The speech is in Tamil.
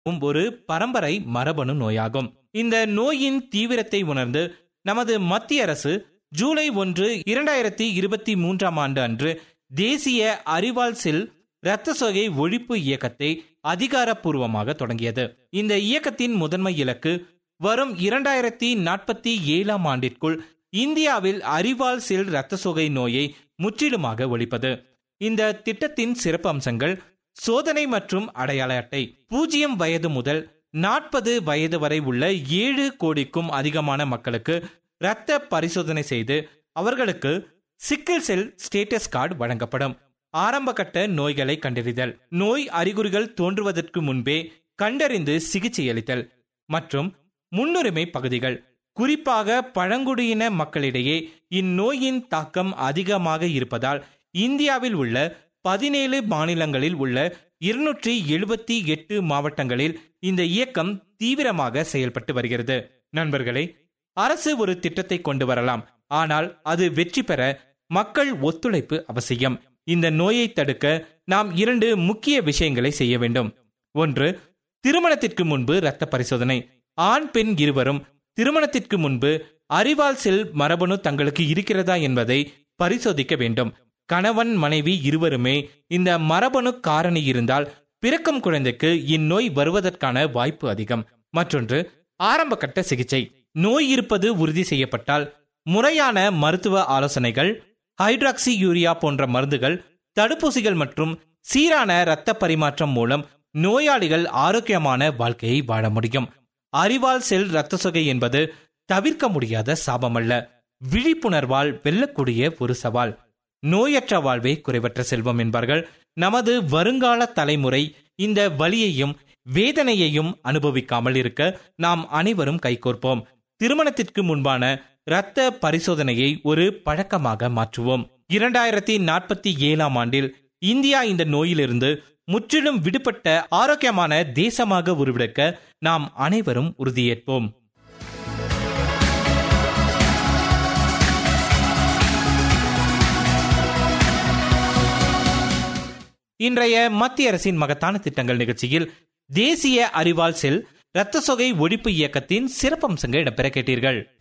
ஒரு பரம்பரை மரபணு நோயாகும் இந்த நோயின் தீவிரத்தை உணர்ந்து நமது மத்திய அரசு ஜூலை ஒன்று இரண்டாயிரத்தி இருபத்தி மூன்றாம் ஆண்டு அன்று தேசிய அறிவால் செல் இரத்த சோகை ஒழிப்பு இயக்கத்தை அதிகாரப்பூர்வமாக தொடங்கியது இந்த இயக்கத்தின் முதன்மை இலக்கு வரும் இரண்டாயிரத்தி நாற்பத்தி ஏழாம் ஆண்டிற்குள் இந்தியாவில் அறிவால் செல் இரத்த சோகை நோயை முற்றிலுமாக ஒழிப்பது இந்த திட்டத்தின் சிறப்பு அம்சங்கள் சோதனை மற்றும் அடையாள அட்டை பூஜ்ஜியம் வயது முதல் நாற்பது வயது வரை உள்ள ஏழு கோடிக்கும் அதிகமான மக்களுக்கு இரத்த பரிசோதனை செய்து அவர்களுக்கு சிக்கிள் செல் ஸ்டேட்டஸ் கார்டு வழங்கப்படும் ஆரம்ப கட்ட நோய்களை கண்டறிதல் நோய் அறிகுறிகள் தோன்றுவதற்கு முன்பே கண்டறிந்து சிகிச்சை அளித்தல் மற்றும் முன்னுரிமை பகுதிகள் குறிப்பாக பழங்குடியின மக்களிடையே இந்நோயின் தாக்கம் அதிகமாக இருப்பதால் இந்தியாவில் உள்ள பதினேழு மாநிலங்களில் உள்ள இருநூற்றி எழுபத்தி எட்டு மாவட்டங்களில் இந்த இயக்கம் தீவிரமாக செயல்பட்டு வருகிறது நண்பர்களே அரசு ஒரு திட்டத்தை கொண்டு வரலாம் ஆனால் அது வெற்றி பெற மக்கள் ஒத்துழைப்பு அவசியம் இந்த நோயை தடுக்க நாம் இரண்டு முக்கிய விஷயங்களை செய்ய வேண்டும் ஒன்று திருமணத்திற்கு முன்பு இரத்த பரிசோதனை ஆண் பெண் இருவரும் திருமணத்திற்கு முன்பு அறிவால் செல் மரபணு தங்களுக்கு இருக்கிறதா என்பதை பரிசோதிக்க வேண்டும் கணவன் மனைவி இருவருமே இந்த மரபணு காரணி இருந்தால் பிறக்கும் குழந்தைக்கு இந்நோய் வருவதற்கான வாய்ப்பு அதிகம் மற்றொன்று ஆரம்ப கட்ட சிகிச்சை நோய் இருப்பது உறுதி செய்யப்பட்டால் முறையான மருத்துவ ஆலோசனைகள் ஹைட்ராக்சி யூரியா போன்ற மருந்துகள் தடுப்பூசிகள் மற்றும் சீரான இரத்த பரிமாற்றம் மூலம் நோயாளிகள் ஆரோக்கியமான வாழ்க்கையை வாழ முடியும் அறிவால் செல் இரத்த சொகை என்பது தவிர்க்க முடியாத சாபமல்ல விழிப்புணர்வால் வெல்லக்கூடிய ஒரு சவால் நோயற்ற வாழ்வே குறைவற்ற செல்வம் என்பார்கள் நமது வருங்கால தலைமுறை இந்த வலியையும் வேதனையையும் அனுபவிக்காமல் இருக்க நாம் அனைவரும் கைகோர்ப்போம் திருமணத்திற்கு முன்பான இரத்த பரிசோதனையை ஒரு பழக்கமாக மாற்றுவோம் இரண்டாயிரத்தி நாற்பத்தி ஏழாம் ஆண்டில் இந்தியா இந்த நோயிலிருந்து முற்றிலும் விடுபட்ட ஆரோக்கியமான தேசமாக உருவெடுக்க நாம் அனைவரும் உறுதியேற்போம் இன்றைய மத்திய அரசின் மகத்தான திட்டங்கள் நிகழ்ச்சியில் தேசிய அறிவால் செல் இரத்த சொகை ஒழிப்பு இயக்கத்தின் சிறப்பம்சங்கள் இடம்பெற கேட்டீர்கள்